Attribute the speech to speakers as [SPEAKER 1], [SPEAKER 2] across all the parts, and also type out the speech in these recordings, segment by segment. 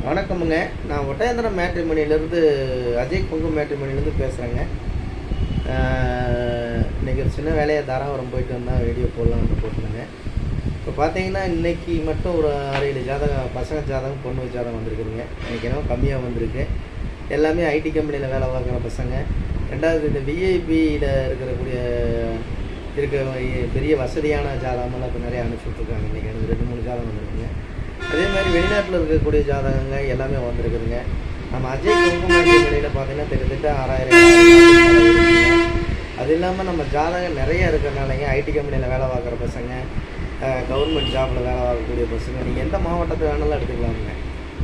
[SPEAKER 1] வணக்கமுங்க நான் ஒட்டயந்திரம் மேட்ரிமணிலேருந்து அஜய் குங்கு மேட்ரிமணிலேருந்து பேசுகிறேங்க இன்றைக்கி ஒரு சின்ன வேலையை தாராபுரம் போயிட்டு வந்தால் வீடியோ போடலாம்னு போட்டுருங்க இப்போ பார்த்தீங்கன்னா இன்றைக்கி மட்டும் ஒரு ஆறு ஏழு ஜாதகம் பசங்க ஜாதகம் பொண்ணு ஜாதகம் வந்திருக்குதுங்க இன்றைக்கி என்னவோ கம்மியாக வந்திருக்கு எல்லாமே ஐடி கம்பெனியில் வேலை பார்க்குற பசங்க ரெண்டாவது இந்த விஐபியில் இருக்கக்கூடிய இருக்க பெரிய வசதியான ஜாதகமெல்லாம் இப்போ நிறைய அனுப்பிச்சி விட்ருக்காங்க இன்றைக்கி எனக்கு ரெண்டு மூணு ஜாதகம் வந்திருக்குங்க அதே மாதிரி வெளிநாட்டில் இருக்கக்கூடிய ஜாதகங்க எல்லாமே வந்திருக்குதுங்க நம்ம அஜய் குங்குமேட்டி வெளியில் பார்த்தீங்கன்னா கிட்டத்தட்ட ஆறாயிரம் ஏழாயிரம் இருக்குங்க. அது இல்லாமல் நம்ம ஜாதகம் நிறைய இருக்கிறனாலங்க ஐடி கம்பெனியில் வேலை பார்க்குற பசங்க கவர்மெண்ட் ஜாபில் வேலை பார்க்கக்கூடிய பசங்க நீங்கள் எந்த மாவட்டத்தை வேணாலும் எடுத்துக்கலாமுங்க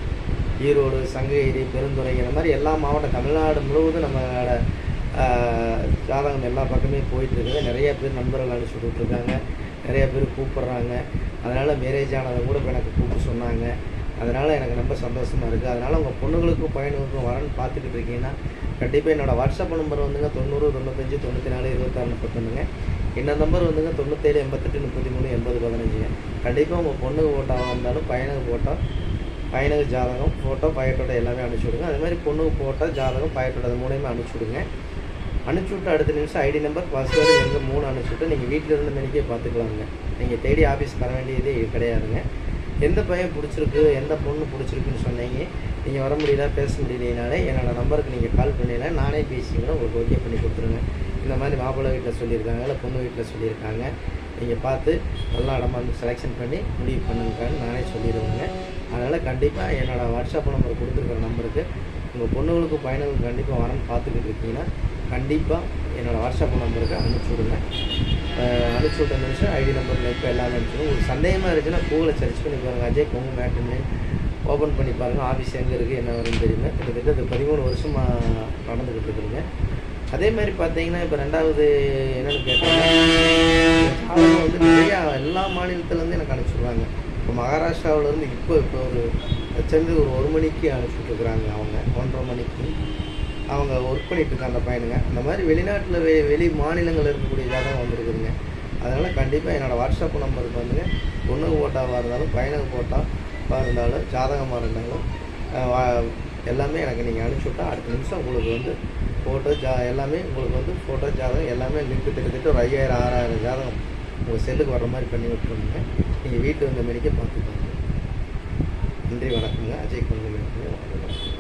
[SPEAKER 1] ஈரோடு சங்ககிரி பெருந்துறை இந்த மாதிரி எல்லா மாவட்டம் தமிழ்நாடு முழுவதும் நம்மளோட ஆஹ், ஜாதகம் எல்லா பக்கமே போயிட்டு இருக்குது நிறைய பேர் நண்பர்கள் அனுப்பிச்சு விட்டுருக்காங்க நிறைய பேர் கூப்பிட்றாங்க அதனால் மேரேஜ் ஆனதை கூட இப்போ எனக்கு கூப்பிட்டு சொன்னாங்க அதனால் எனக்கு ரொம்ப சந்தோஷமாக இருக்குது அதனால் உங்கள் பொண்ணுங்களுக்கும் பையனுக்கும் வரேன்னு பார்த்துக்கிட்டு இருக்கீங்கன்னா கண்டிப்பாக என்னோடய வாட்ஸ்அப் நம்பர் வந்துங்க தொண்ணூறு தொண்ணூத்தஞ்சு தொண்ணூற்றி நாலு இருபத்தாறு முப்பத்தொன்னுங்க என்ன நம்பர் வந்துங்க தொண்ணூத்தேழு எண்பத்தெட்டு முப்பத்தி மூணு எண்பது பதினஞ்சுங்க கண்டிப்பாக உங்கள் பொண்ணுக்கு ஃபோட்டோவாக இருந்தாலும் பையனுக்கு ஃபோட்டோ பையனுக்கு ஜாதகம் ஃபோட்டோ பையட்டோட எல்லாமே அனுப்பிச்சி விடுங்க அதே மாதிரி பொண்ணுக்கு ஃபோட்டோ ஜாதகம் பையட்டோட அது மூணையுமே அனுப்பிச்சி விடுங்க அனுப்பிச்சி விட்டு அடுத்த நிமிஷம் ஐடி நம்பர் பாஸ்வேர்டு எங்கே மூணு அனுப்பிச்சி விட்டு நீங்கள் வீட்டில் இருந்த மணிக்கே பார்த்துக்கலாங்க நீங்கள் தேடி ஆஃபீஸ் வர வேண்டியதே கிடையாதுங்க எந்த பையன் பிடிச்சிருக்கு எந்த பொண்ணு பிடிச்சிருக்குன்னு சொன்னீங்க நீங்கள் வர முடியல பேச முடியலைனாலே என்னோட நம்பருக்கு நீங்கள் கால் பண்ணல நானே பேசி கூட உங்களுக்கு ஓகே பண்ணி கொடுத்துருங்க இந்த மாதிரி மாப்பிள்ளை வீட்டில் சொல்லியிருக்காங்க இல்லை பொண்ணு வீட்டில் சொல்லியிருக்காங்க நீங்கள் பார்த்து நல்லா இடமா வந்து செலெக்ஷன் பண்ணி முடிவு பண்ணுங்கன்னு நானே சொல்லிடுவேங்க அதனால் கண்டிப்பாக என்னோடய வாட்ஸ்அப் நம்பர் கொடுத்துருக்குற நம்பருக்கு உங்கள் பொண்ணுங்களுக்கு பையனுங்களுக்கு கண்டிப்பாக வரேன்னு பார்த்துக்கிட்டு இருக்கீங்கன்னா கண்டிப்பாக என்னோடய வாட்ஸ்அப் நம்பருக்கு அனுப்பிச்சி விடுங்க அஹ் அனுப்பிச்சி விட்ட நிமிஷம் ஐடி நம்பரில் இப்போ எல்லாமே அனுப்பிச்சிடும் உங்களுக்கு சந்தேகமாக இருந்துச்சுன்னா கூகுளில் சர்ச் பண்ணி பாருங்கள் அஜய் கொங்கு மேட்ரிமோனி ஓப்பன் பண்ணி பாருங்கள் ஆஃபீஸ் எங்கே இருக்குது என்ன வரும்னு தெரியுங்க கிட்டத்தட்ட இது பதிமூணு வருஷமாக நடந்துக்கிட்டு இருக்குதுங்க அதே மாதிரி பார்த்தீங்கன்னா இப்போ ரெண்டாவது என்னென்னு கேட்டாங்கன்னா ஜாதகம் வந்து நிறையா எல்லா மாநிலத்துலேருந்து எனக்கு அனுப்பிச்சுடுறாங்க இப்போ மகாராஷ்டிராவிலேருந்து இப்போ இப்போ ஒரு சேர்ந்து ஒரு ஒரு மணிக்கு அனுப்பிச்சுட்ருக்குறாங்க அவங்க ஒன்றரை மணிக்கு அவங்க ஒர்க் பண்ணிட்டு இருக்காங்க அந்த பையனுங்க அந்த மாதிரி வெளிநாட்டில் வெ வெளி மாநிலங்களில் இருக்கக்கூடிய ஜாதகம் வந்திருக்குதுங்க அதனால் கண்டிப்பாக என்னோடய வாட்ஸ்அப் நம்பருக்கு வந்துங்க பொண்ணுக்கு போட்டாவாக இருந்தாலும் பையனுக்கு போட்டாவாக இருந்தாலும் ஜாதகமாக இருந்தாலும் அஹ் வா- எல்லாமே எனக்கு நீங்கள் அனுப்பிச்சி விட்டா அடுத்த நிமிஷம் உங்களுக்கு வந்து ஃபோட்டோ ஜா எல்லாமே உங்களுக்கு வந்து ஃபோட்டோ ஜாதகம் எல்லாமே லிங்க் கிட்டத்தட்ட ஒரு ஐயாயிரம் ஆறாயிரம் ஜாதகம் உங்கள் செல்லுக்கு வர்ற மாதிரி பண்ணி விட்டுருங்க நீங்கள் வீட்டு வந்த மணிக்கே பார்த்துக்கோங்க நன்றி வணக்கங்க அஜய் குங்கும